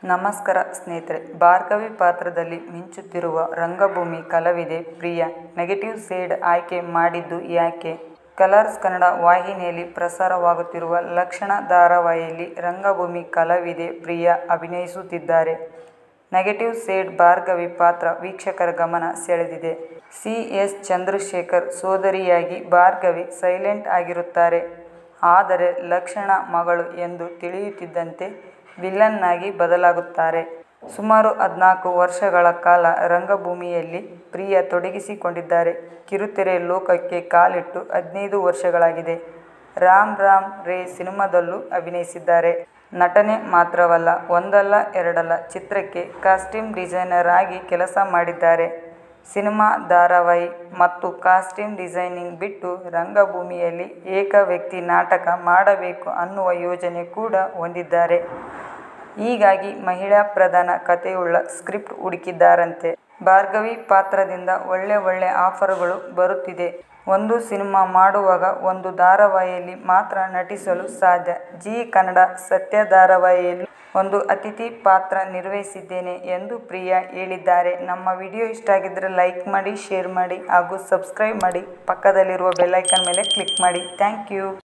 ನಮಸ್ಕಾರ ಸ್ನೇಹಿತರೆ ಭಾರ್ಗವಿ ಪಾತ್ರದಲ್ಲಿ ಮಿಂಚುತ್ತಿರುವ ರಂಗಭೂಮಿ ಕಲಾವಿದೆ ಪ್ರಿಯಾ ನೆಗೆಟಿವ್ ಶೇಡ್ ಆಯ್ಕೆ ಮಾಡಿದ್ದು ಯಾಕೆ ಕಲರ್ಸ್ ಕನ್ನಡ ವಾಹಿನಿಯಲ್ಲಿ ಪ್ರಸಾರವಾಗುತ್ತಿರುವ ಲಕ್ಷಣ ಧಾರಾವಾಹಿಯಲ್ಲಿ ರಂಗಭೂಮಿ ಕಲಾವಿದೆ ಪ್ರಿಯಾ ಅಭಿನಯಿಸುತ್ತಿದ್ದಾರೆ ನೆಗೆಟಿವ್ ಶೇಡ್ ಭಾರ್ಗವಿ ಪಾತ್ರ ವೀಕ್ಷಕರ ಗಮನ ಸೆಳೆದಿದೆ ಸಿ ಎಸ್ ಚಂದ್ರಶೇಖರ್ ಸೋದರಿಯಾಗಿ ಭಾರ್ಗವಿ ಸೈಲೆಂಟ್ ಆಗಿರುತ್ತಾರೆ ಆದರೆ ಲಕ್ಷಣ ಮಗಳು ಎಂದು ತಿಳಿಯುತ್ತಿದ್ದಂತೆ ವಿಲನ್ ಆಗಿ ಬದಲಾಗುತ್ತಾರೆ ಸುಮಾರು ಹದಿನಾಲ್ಕು ವರ್ಷಗಳ ಕಾಲ ರಂಗಭೂಮಿಯಲ್ಲಿ ಪ್ರಿಯಾ ತೊಡಗಿಸಿಕೊಂಡಿದ್ದಾರೆ ಕಿರುತೆರೆ ಲೋಕಕ್ಕೆ ಕಾಲಿಟ್ಟು ಹದಿನೈದು ವರ್ಷಗಳಾಗಿದೆ ರಾಮ್ ರಾಮ್ ರೇ ಸಿನಿಮಾದಲ್ಲೂ ಅಭಿನಯಿಸಿದ್ದಾರೆ ನಟನೆ ಮಾತ್ರವಲ್ಲ ಒಂದಲ್ಲ ಎರಡಲ್ಲ ಚಿತ್ರಕ್ಕೆ ಕಾಸ್ಟ್ಯೂಮ್ ಡಿಸೈನರ್ ಆಗಿ ಕೆಲಸ ಮಾಡಿದ್ದಾರೆ ಸಿನಿಮಾ ಧಾರಾವಾಹಿ ಮತ್ತು ಕಾಸ್ಟ್ಯೂಮ್ ಡಿಸೈನಿಂಗ್ ಬಿಟ್ಟು ರಂಗಭೂಮಿಯಲ್ಲಿ ಏಕ ವ್ಯಕ್ತಿ ನಾಟಕ ಮಾಡಬೇಕು ಅನ್ನುವ ಯೋಜನೆ ಕೂಡ ಹೊಂದಿದ್ದಾರೆ ಹೀಗಾಗಿ ಮಹಿಳಾ ಪ್ರಧಾನ ಕಥೆಯುಳ್ಳ ಸ್ಕ್ರಿಪ್ಟ್ ಹುಡುಕಿದ್ದಾರಂತೆ ಭಾರ್ಗವಿ ಪಾತ್ರದಿಂದ ಒಳ್ಳೆ ಒಳ್ಳೆ ಆಫರ್ಗಳು ಬರುತ್ತಿದೆ ಒಂದು ಸಿನಿಮಾ ಮಾಡುವಾಗ ಒಂದು ಧಾರಾವಾಹಿಯಲ್ಲಿ ಮಾತ್ರ ನಟಿಸಲು ಸಾಧ್ಯ ಜಿ ಕನ್ನಡ ಸತ್ಯ ಧಾರಾವಾಹಿಯಲ್ಲಿ ಒಂದು ಅತಿಥಿ ಪಾತ್ರ ನಿರ್ವಹಿಸಿದ್ದೇನೆ ಎಂದು ಪ್ರಿಯಾ ಹೇಳಿದ್ದಾರೆ ನಮ್ಮ ವಿಡಿಯೋ ಇಷ್ಟ ಆಗಿದ್ದರೆ ಲೈಕ್ ಮಾಡಿ ಶೇರ್ ಮಾಡಿ ಹಾಗೂ ಸಬ್ಸ್ಕ್ರೈಬ್ ಮಾಡಿ ಪಕ್ಕದಲ್ಲಿರುವ ಬೆಲ್ಲೈಕನ್ ಮೇಲೆ ಕ್ಲಿಕ್ ಮಾಡಿ ಥ್ಯಾಂಕ್ ಯು